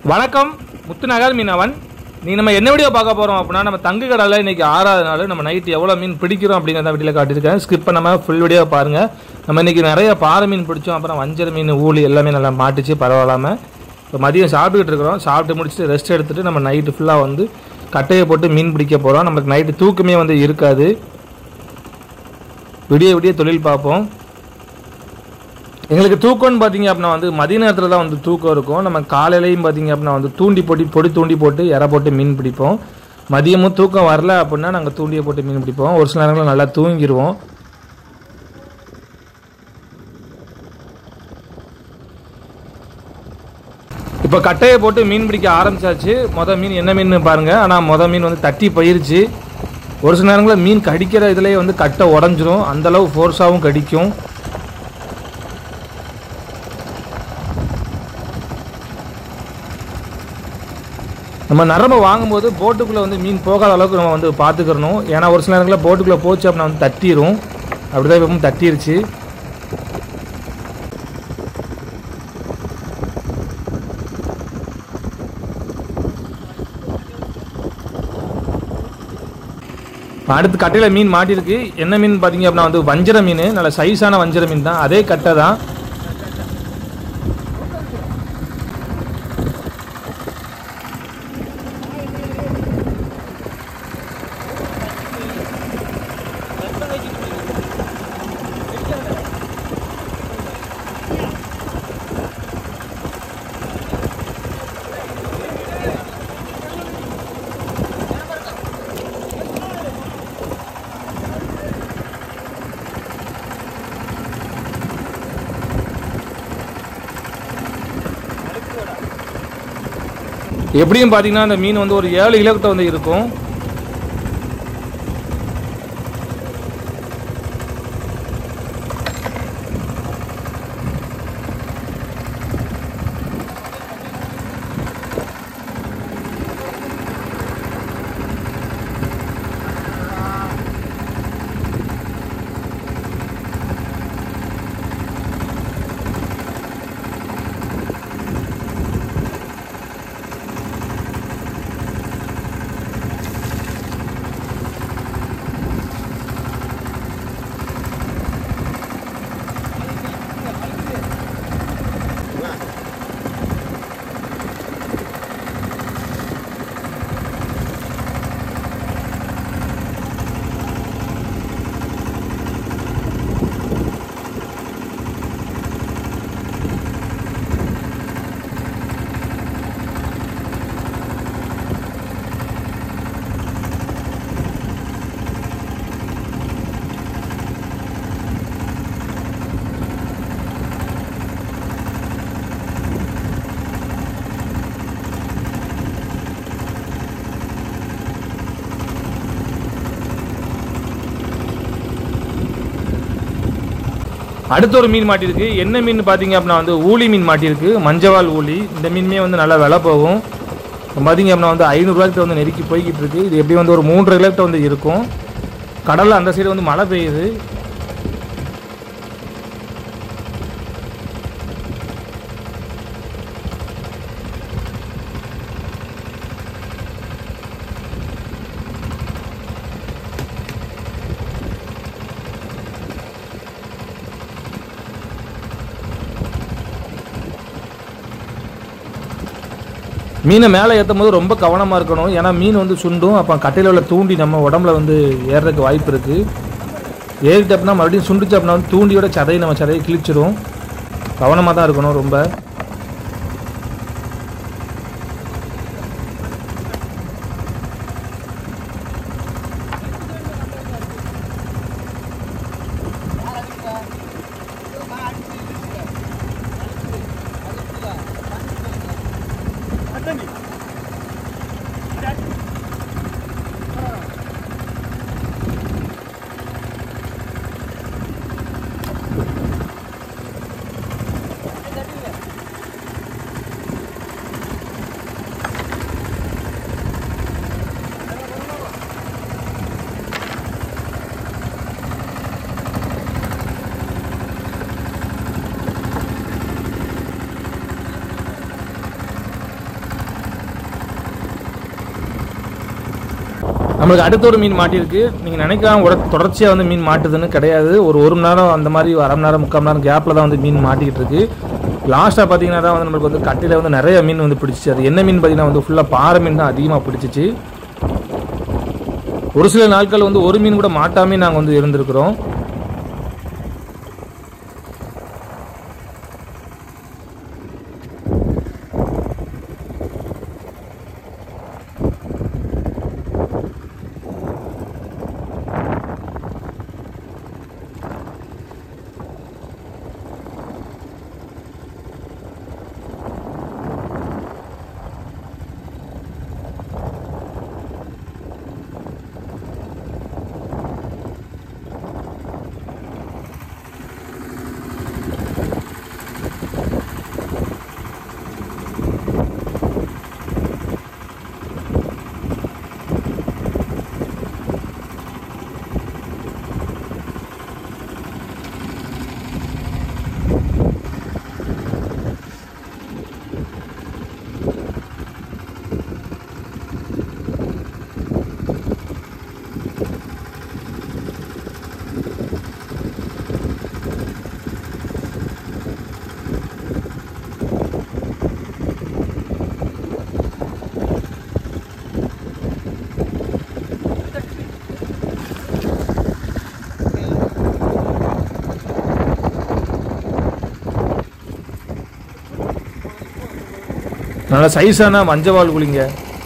வணக்கம் முத்துநகர் மீனவன் நீ நம்ம என்ன வீடியோ பார்க்க போகிறோம் அப்படின்னா நம்ம தங்கு கடலில் இன்னைக்கு ஆறாவது நாள் நம்ம நைட் எவ்வளோ மீன் பிடிக்கிறோம் அப்படிங்கிறத வீடியோவில் காட்டியிருக்கேன் ஸ்கிப் பண்ணாமல் ஃபுல் வீடியோ பாருங்கள் நம்ம இன்னைக்கு நிறைய பாறை மீன் பிடிச்சோம் அப்புறம் வஞ்சர மீன் ஊழி எல்லாமே நல்லா மாட்டுச்சு பரவாயில்லாமல் இப்போ மதியம் சாப்பிட்டுக்கிட்டு இருக்கிறோம் சாப்பிட்டு முடிச்சுட்டு ரெஸ்ட் எடுத்துட்டு நம்ம நைட்டு ஃபுல்லாக வந்து கட்டையை போட்டு மீன் பிடிக்க போகிறோம் நமக்கு நைட்டு தூக்கமே வந்து இருக்காது விடிய விடிய தொழில் பார்ப்போம் எங்களுக்கு தூக்கம்னு பார்த்தீங்க அப்படின்னா வந்து மதிய நேரத்தில் தான் வந்து தூக்கம் இருக்கும் நம்ம காலையிலையும் பார்த்தீங்க அப்படின்னா வந்து தூண்டி போட்டு பொடி தூண்டி போட்டு இறை போட்டு மீன் பிடிப்போம் மதியமும் தூக்கம் வரல அப்படின்னா நாங்கள் தூண்டியை போட்டு மீன் பிடிப்போம் ஒரு சில நேரங்களில் நல்லா தூங்கிடுவோம் இப்போ கட்டையை போட்டு மீன் பிடிக்க ஆரம்பிச்சாச்சு மொதல் மீன் என்ன மீன் பாருங்க ஆனால் மொதல் மீன் வந்து தட்டி போயிருச்சு ஒரு சில நேரங்களில் மீன் கடிக்கிற இதுலேயே வந்து கட்டை உடஞ்சிரும் அந்த அளவு ஃபோர்ஸாகவும் கடிக்கும் நம்ம நரம்பை வாங்கும்போது போட்டுக்குள்ளே வந்து மீன் போகாத அளவுக்கு நம்ம வந்து பார்த்துக்கிறணும் ஏன்னா ஒரு சில நேரங்களில் போட்டுக்குள்ளே போச்சு அப்படின்னா வந்து தட்டிரும் அப்படிதான் இப்போ தட்டிருச்சு அடுத்து கட்டையில் மீன் மாட்டிருக்கு என்ன மீன் பார்த்தீங்க அப்படின்னா வந்து வஞ்சர மீன் நல்ல சைஸான வஞ்சர மீன் தான் அதே கட்டை தான் எப்படியும் பார்த்தீங்கன்னா அந்த மீன் வந்து ஒரு ஏழு கிலோக்கிட்ட வந்து இருக்கும் அடுத்த ஒரு மீன் மாட்டியிருக்கு என்ன மீன் பார்த்தீங்க அப்படின்னா வந்து ஊளி மீன் மாட்டியிருக்கு மஞ்சவால் ஊளி இந்த மீனுமே வந்து நல்லா விலை போகும் இப்போ பார்த்தீங்க அப்படின்னா வந்து ஐநூறுரூவாய்க்கிட்ட வந்து நெருக்கி போய்கிட்டு இருக்கு இது எப்படி வந்து ஒரு மூன்றரை கிலோக்கிட்ட வந்து இருக்கும் கடலில் அந்த சைடு வந்து மழை பெய்யுது மீனை மேலே ஏற்றும் போது ரொம்ப கவனமாக இருக்கணும் ஏன்னா மீன் வந்து சுண்டும் அப்போ கட்டையில் உள்ள தூண்டி நம்ம உடம்புல வந்து ஏறுறதுக்கு வாய்ப்பு இருக்குது ஏறிட்டு அப்படின்னா மறுபடியும் சுண்டுச்சு அப்படின்னா வந்து தூண்டியோட சதையை நம்ம சதையை கிழிச்சிரும் கவனமாக தான் இருக்கணும் ரொம்ப நம்மளுக்கு அடுத்த ஒரு மீன் மாட்டியிருக்கு நீங்கள் நினைக்கலாம் உட தொடர்ச்சியாக வந்து மீன் மாட்டுதுன்னு கிடையாது ஒரு ஒரு மணி நேரம் அந்த மாதிரி அரை மணி நேரம் முக்கால் மணி நேரம் கேப்பில் தான் வந்து மீன் மாட்டிக்கிட்டு இருக்கு லாஸ்ட்டாக பார்த்தீங்கன்னா தான் வந்து நம்மளுக்கு வந்து கட்டியில் வந்து நிறைய மீன் வந்து பிடிச்சிச்சு அது என்ன மீன் பார்த்தீங்கன்னா வந்து ஃபுல்லாக பாறை மீன் தான் அதிகமாக பிடிச்சிச்சு ஒரு சில நாட்கள் வந்து ஒரு மீன் கூட மாட்டாமே நாங்கள் வந்து இருந்திருக்கிறோம் நல்ல சைஸான மஞ்சவாள் குளிங்க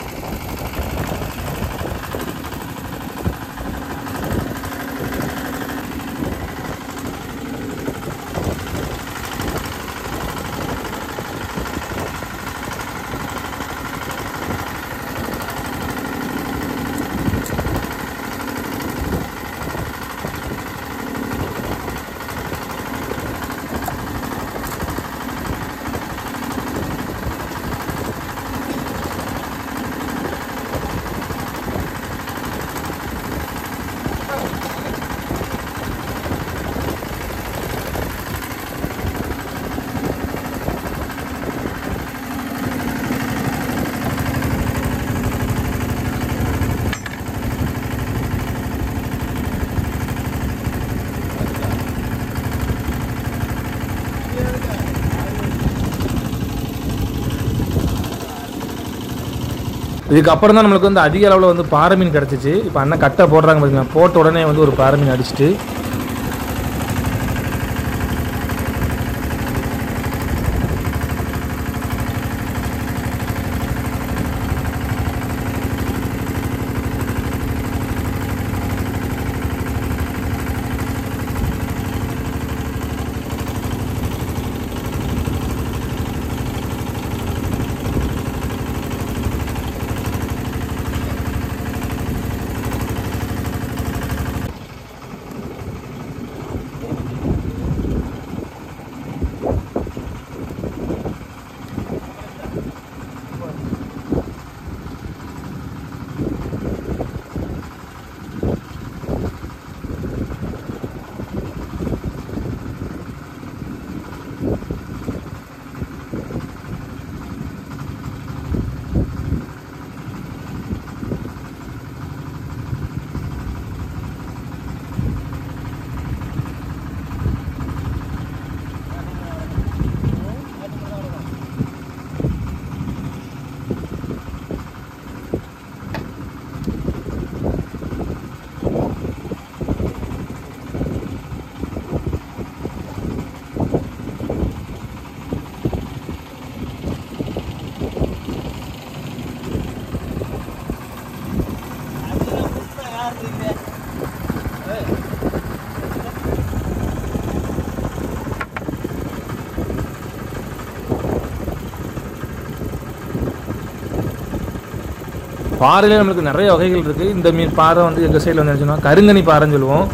இதுக்கப்புறம் தான் நம்மளுக்கு வந்து அதிக அளவில் வந்து பாறை மீன் கிடச்சிச்சு இப்போ அண்ணன் கட்டை போடுறாங்க பார்த்தீங்கன்னா போட்ட உடனே வந்து ஒரு பாறை மீன் அடிச்சிட்டு பாறையிலே நம்மளுக்கு நிறைய வகைகள் இருக்குது இந்த மீன் பாறை வந்து எங்கள் சைடில் வந்து என்ன சொன்னா கருங்கனி பாறைன்னு சொல்லுவோம்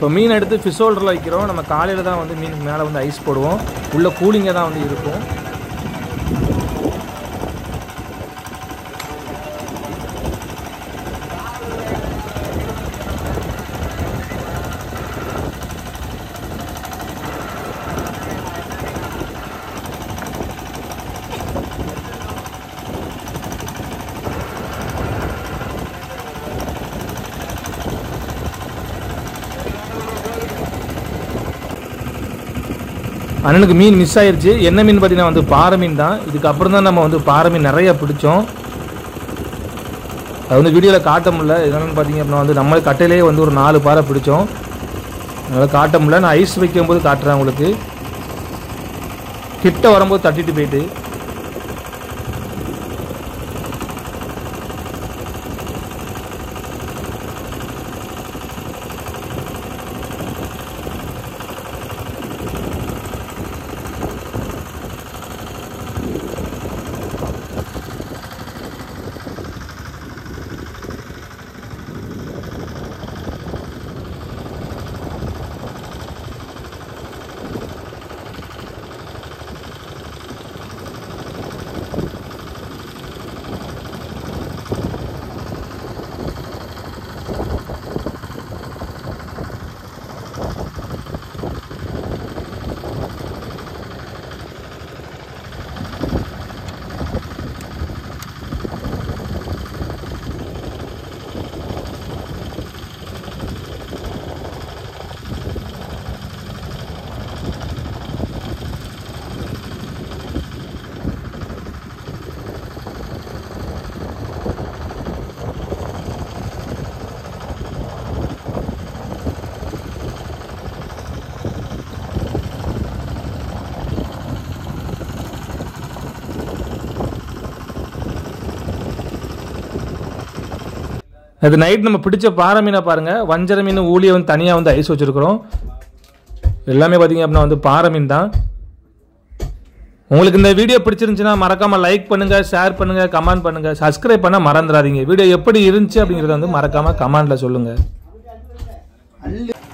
இப்போ மீன் எடுத்து ஃபிஷ் ஹோல்டரில் வைக்கிறோம் நம்ம காலையில் தான் வந்து மீனுக்கு மேலே வந்து ஐஸ் போடுவோம் உள்ள கூலிங்காக தான் வந்து இருக்கும் அண்ணனுக்கு மீன் மிஸ் ஆயிருச்சு என்ன மீன் பார்த்தீங்கன்னா வந்து பாறை மீன் தான் இதுக்கப்புறம் தான் நம்ம வந்து பாறை மீன் நிறைய பிடிச்சோம் அது வந்து வீடியோவில் காட்ட முடியல என்னென்னு பார்த்தீங்க அப்படின்னா வந்து நம்ம கட்டையிலேயே வந்து ஒரு நாலு பாறை பிடிச்சோம் அதனால் காட்ட முடியல நான் ஐஸ் வைக்கும்போது காட்டுறேன் உங்களுக்கு கிட்ட வரும்போது தட்டிட்டு போயிட்டு அது நைட் நம்ம பிடிச்ச பாறை மீனை பாருங்க வஞ்சர மீன் ஊழியை வந்து தனியாக வந்து ஐஸ் வச்சிருக்கிறோம் எல்லாமே பார்த்தீங்க அப்படின்னா வந்து பாறை மீன் தான் உங்களுக்கு இந்த வீடியோ பிடிச்சிருந்துச்சுன்னா மறக்காம லைக் பண்ணுங்க ஷேர் பண்ணுங்க கமெண்ட் பண்ணுங்க சப்ஸ்கிரைப் பண்ண மறந்துடாதீங்க வீடியோ எப்படி இருந்துச்சு அப்படிங்கறத வந்து மறக்காம கமெண்ட்ல சொல்லுங்க அள்ளு